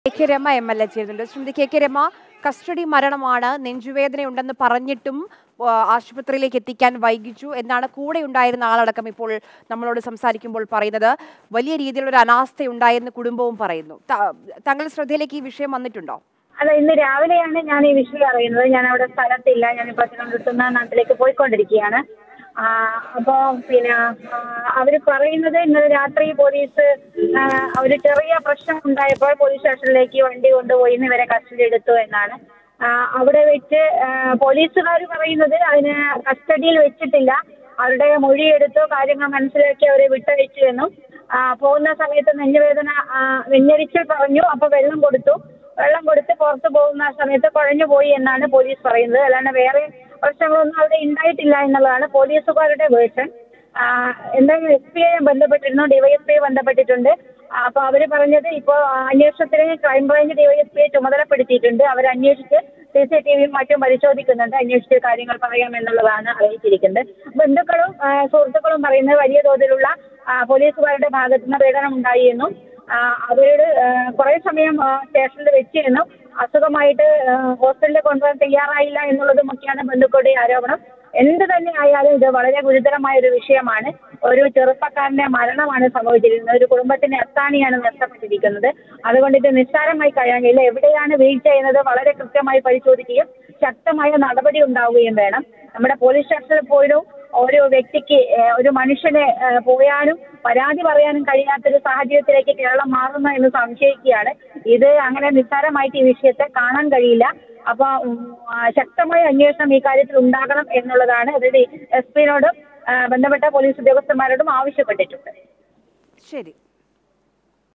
K K Rama M L A ചേരുന്നുണ്ട് Shrimati K K Rama custody മരണമാണ് നെഞ്ചുവേദനയുണ്ടെന്ന് പറഞ്ഞിട്ടും ആ, ആശുപത്രിയിലേക്ക് എത്തിക്കാൻ വൈകിച്ചു എന്നാണ് കൂടെ ഉണ്ടായിരുന്ന ആളടക്കം ഇപ്പോൾ നമ്മളോട് സംസാരിക്കുമ്പോൾ പറയുന്നത് വലിയ രീതിയിലുള്ള ഒരു അനാസ്ഥയുണ്ടായെന്ന് കുടുംബവും പറയുന്നു ത- താങ്കളുടെ ശ്രദ്ധയിലേക്ക് ഈ വിഷയം വന്നിട്ടുണ്ടോ അല്ല ഇന്ന് രാവിലെയാണ് ഞാൻ ഈ വിഷയം അറിയുന്നത് ഞാൻ അവിടെ സ്ഥലത്തില്ല ഞാനിപ്പോൾ തിരുവനന്തപുരത്ത് നിന്ന് നാട്ടിലേക്ക് പോയിക്കൊണ്ടിരിക്കുകയാണ് ആ, അപ്പോൾ പിന്നെ ആ, അവർ പറയുന്നത് ഇന്നലെ രാത്രി പോലീസ് ആ, ഒരു ചെറിയ പ്രശ്നം ഉണ്ടായപ്പോൾ പോലീസ് സ്റ്റേഷനിലേക്ക് വണ്ടി കൊണ്ടുപോയി ഇന്ന് ഇവരെ കസ്റ്റഡി എടുത്തു എന്നാണ് ആ, അവിടെ വെച്ച് പോലീസുകാർ പറയുന്നത് അതിന് കസ്റ്റഡിയിൽ വെച്ചിട്ടില്ല അവരുടെ മൊഴിയെടുത്തു കാര്യങ്ങൾ മനസ്സിലാക്കി അവരെ വിട്ടയച്ചു എന്നും ആ, പോകുന്ന സമയത്ത് നെഞ്ഞുവേദന ആ, നെഞ്ഞരിച്ചിൽ പറഞ്ഞു അപ്പോൾ വെള്ളം കൊടുത്തു വെള്ളം കൊടുത്ത് പുറത്ത് പോകുന്ന സമയത്ത് കുഴഞ്ഞു പോയി എന്നാണ് പോലീസ് പറയുന്നത് അല്ലാണ്ട് വേറെ പ്രശ്നങ്ങളൊന്നും അവിടെ ഉണ്ടായിട്ടില്ല എന്നുള്ളതാണ് പോലീസുകാരുടെ വേർഷൻ എന്തായാലും എസ് പി ഐ ബന്ധപ്പെട്ടിരുന്നു ഡിവൈഎസ്പി ബന്ധപ്പെട്ടിട്ടുണ്ട് അപ്പോൾ അവർ പറഞ്ഞത് ഇപ്പോൾ അന്വേഷണത്തിന് ക്രൈംബ്രാഞ്ച് ഡിവൈഎസ്പിയെ ചുമതലപ്പെടുത്തിയിട്ടുണ്ട് അവർ അന്വേഷിച്ച് സി സി ടി വിയും മറ്റും പരിശോധിക്കുന്നുണ്ട് അന്വേഷിച്ച് കാര്യങ്ങൾ പറയാമെന്നുള്ളതാണ് അറിയിച്ചിരിക്കുന്നത് ബന്ധുക്കളും ആ, സുഹൃത്തുക്കളും പറയുന്നത് വലിയ തോതിലുള്ള ആ, പോലീസുകാരുടെ ഭാഗത്തു നിന്ന് പീഡനം ഉണ്ടായി എന്നും ആ, അവരോട് ആ, കുറേ സമയം ആ, സ്റ്റേഷനിൽ വെച്ചിരുന്നു അസുഖമായിട്ട് ആ, ഹോസ്പിറ്റലിൽ കൊണ്ടുപോകാൻ തയ്യാറായില്ല എന്നുള്ളതുമൊക്കെയാണ് ബന്ധുക്കളുടെ ആരോപണം എന്ത് തന്നെ ആയാലും ഇത് വളരെ ഗുരുതരമായ ഒരു വിഷയമാണ് ഒരു ചെറുപ്പക്കാരന്റെ മരണമാണ് സംഭവിച്ചിരിക്കുന്നത് ഒരു കുടുംബത്തിന്റെ അത്താണിയാണ് നഷ്ടപ്പെട്ടിരിക്കുന്നത് അതുകൊണ്ട് ഇത് നിസ്സാരമായി കഴിയാനില്ല എവിടെയാണ് വീഴ്ച ചെയ്യുന്നത് വളരെ കൃത്യമായി പരിശോധിക്കുകയും ശക്തമായ നടപടി ഉണ്ടാവുകയും വേണം നമ്മുടെ പോലീസ് സ്റ്റേഷനിൽ പോലും ഓരോ വ്യക്തിക്ക് ഏഹ്, ഒരു മനുഷ്യനെ ഏഹ്, പോയാനും പരാതി പറയാനും കഴിയാത്തൊരു സാഹചര്യത്തിലേക്ക് കേരളം മാറുന്നു എന്ന് സംശയിക്കുകയാണ് ഇത് അങ്ങനെ നിസ്സാരമായിട്ട് ഈ വിഷയത്തെ കാണാൻ കഴിയില്ല അപ്പോൾ ഉം, ആ, ശക്തമായ അന്വേഷണം ഈ കാര്യത്തിൽ ഉണ്ടാകണം എന്നുള്ളതാണ് അവരുടെ എസ് പിനോടും ബന്ധപ്പെട്ട പോലീസ് ഉദ്യോഗസ്ഥന്മാരോടും ആവശ്യപ്പെട്ടിട്ടുണ്ട് ശരി